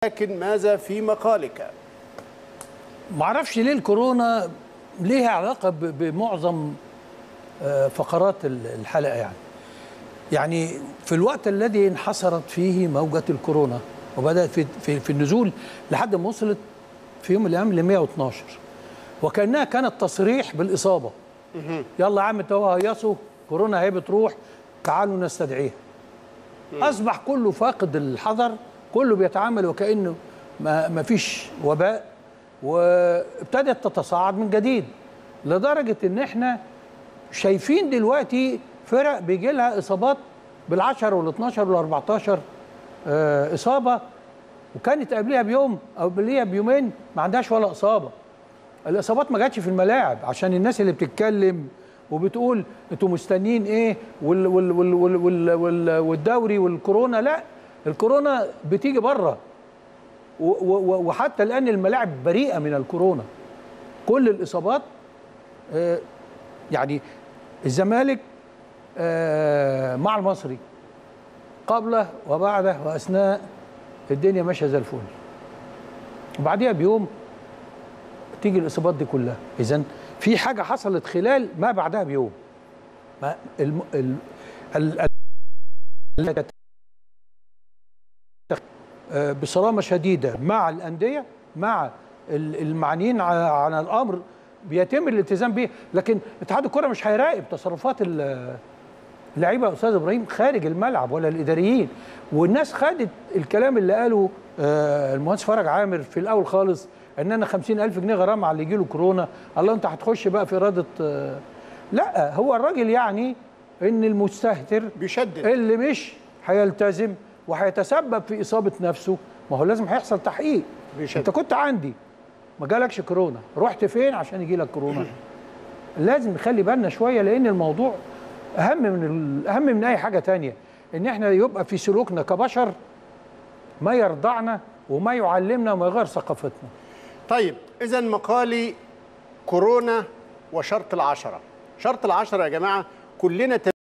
لكن ماذا في مقالك معرفش ليه الكورونا ليها علاقة ب- بمعظم آه، فقرات ال- الحلقة يعني يعني في الوقت الذي انحصرت فيه موجة الكورونا وبدأت في, في, في النزول لحد ما وصلت في يوم من الأيام ل 112 وكأنها كانت تصريح بالإصابة يلا يا عم انتوا هيصوا كورونا هي بتروح تعالوا نستدعيها أصبح كله فاقد الحذر كله بيتعامل وكأنه ما ما فيش وباء وابتدت تتصاعد من جديد لدرجة ان احنا شايفين دلوقتي فرق بيجي لها اصابات بال10 وال12 وال14 آه، اصابه وكانت قبلها بيوم او قبلها بيومين ما عندهاش ولا اصابه الاصابات ما جاتش في الملاعب عشان الناس اللي بتتكلم وبتقول انتوا مستنيين ايه وال وال وال وال وال وال والدوري والكورونا لا الكورونا بتيجي بره و- و- وحتى الان الملاعب بريئه من الكورونا كل الاصابات آه، يعني الزمالك آه، مع المصري قبله وبعده واثناء الدنيا ماشيه زي الفل وبعديها بيوم تيجي الاصابات دي كلها اذا في حاجه حصلت خلال ما بعدها بيوم ما الم... ال... ال... ال... آه، بصرامه شديده مع الانديه مع ال- المعنيين ع- على الامر بيتم الالتزام به لكن اتحاد الكره مش هيراقب تصرفات ال- اللعيبه يا استاذ ابراهيم خارج الملعب ولا الاداريين والناس خدت الكلام اللي قاله آه، المهندس فرج عامر في الاول خالص ان انا 50000 جنيه غرامه على اللي يجي له كورونا الله انت هتخش بقى في اراده آه، لا هو الراجل يعني ان المستهتر بيشدد اللي مش هيلتزم وهيتسبب في اصابه نفسه ما هو لازم هيحصل تحقيق بيشدد. انت كنت عندي ما جالكش كورونا رحت فين عشان يجي لك كورونا لازم نخلي بالنا شويه لان الموضوع اهم من ال- اهم من اي حاجه تانية ان احنا يبقى في سلوكنا كبشر ما يرضعنا وما يعلمنا وما يغير ثقافتنا طيب اذا مقالي كورونا وشرط العشره شرط العشره يا جماعه كلنا